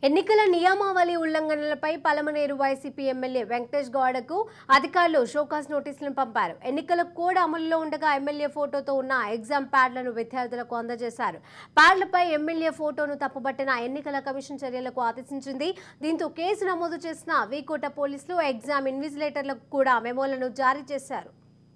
ఎన్నికల నియమావళి ఉల్లంఘనలపై పలమనేరు వైసీపీ ఎమ్మెల్యే వెంకటేష్ గౌడకు అధికారులు షోకాస్ నోటీసులను పంపారు ఎన్నికల కోడ్ అమలులో ఉండగా ఎమ్మెల్యే ఫోటోతో ఉన్న ఎగ్జామ్ ప్యాడ్లను విద్యార్థులకు అందజేశారు ప్యాడ్లపై ఎమ్మెల్యే ఫోటోను తప్పుబట్టిన ఎన్నికల కమిషన్ చర్యలకు ఆదేశించింది దీంతో కేసు నమోదు చేసిన వీకోట పోలీసులు ఎగ్జామ్ ఇన్విజిలేటర్లకు కూడా మెమోలను జారీ చేశారు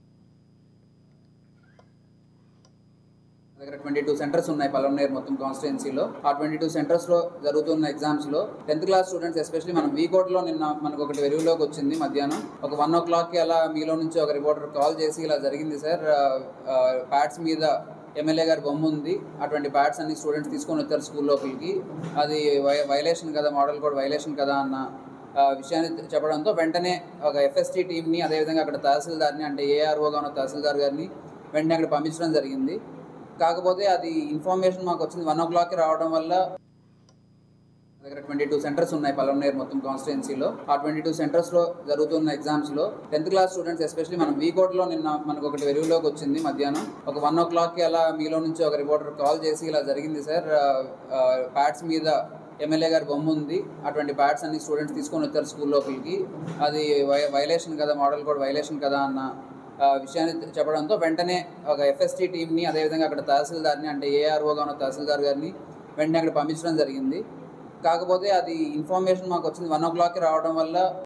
దగ్గర ట్వంటీ టూ సెంటర్స్ ఉన్నాయి పలమనేర్ మొత్తం కాన్స్టిట్యున్సీలో ఆ ట్వంటీ టూ సెంటర్స్ లో జరుగుతున్న ఎగ్జామ్స్ లో టెన్త్ క్లాస్ స్టూడెంట్స్ ఎస్పెషల్లీ మనం వీకోట్ లో నిన్న మనకు ఒకటి వెలుగులోకి వచ్చింది మధ్యాహ్నం ఒక వన్ ఓ క్లాక్ కి అలా మీలో నుంచి ఒక రిపోర్టర్ కాల్ చేసి ఇలా జరిగింది సార్ ప్యాడ్స్ మీద ఎమ్మెల్యే గారి బొమ్మ ఉంది అటువంటి ప్యాడ్స్ అన్ని స్టూడెంట్స్ తీసుకొని వచ్చారు స్కూల్ లోపలికి అది వైలేషన్ కదా మోడల్ కోడ్ వైలేషన్ కదా అన్న ఆ, విషయాన్ని చెప్పడంతో వెంటనే ఒక ఎఫ్ఎస్టీ టీంని అదేవిధంగా అక్కడ తహసీల్దార్ని అంటే ఏఆర్ఓగా ఉన్న తహసీల్దార్ గారిని వెంటనే అక్కడ పంపించడం జరిగింది కాకపోతే అది ఇన్ఫర్మేషన్ మాకు వచ్చింది వన్ ఓ క్లాక్కి రావడం వల్ల దగ్గర ట్వంటీ టూ సెంటర్స్ ఉన్నాయి పలమనేర్ మొత్తం కాన్స్టిట్యున్సీలో ఆ ట్వంటీ టూ సెంటర్స్లో జరుగుతున్న ఎగ్జామ్స్లో టెన్త్ క్లాస్ స్టూడెంట్స్ ఎస్పెషల్లీ మనం వీకోట్లో నిన్న మనకు ఒకటి వెలుగులోకి వచ్చింది మధ్యాహ్నం ఒక వన్ ఓ క్లాక్కి అలా మీలో నుంచి ఒక రిపోర్టర్ కాల్ చేసి ఇలా జరిగింది సార్ ప్యాడ్స్ మీద ఎమ్మెల్యే గారి బొమ్మ ఉంది అటువంటి ప్యాడ్స్ అన్ని స్టూడెంట్స్ తీసుకొని వచ్చారు స్కూల్ లోపలికి అది వైలేషన్ కదా మోడల్ కోడ్ వైలేషన్ కదా అన్న ఆ, విషయాన్ని చెప్పడంతో వెంటనే ఒక ఎఫ్ఎస్టీ టీంని అదేవిధంగా అక్కడ తహసీల్దార్ని అంటే ఏఆర్ఓగా ఉన్న తహసీల్దార్ గారిని వెంటనే అక్కడ పంపించడం జరిగింది కాకపోతే అది ఇన్ఫర్మేషన్ మాకు వచ్చింది వన్ ఓ క్లాక్కి రావడం వల్ల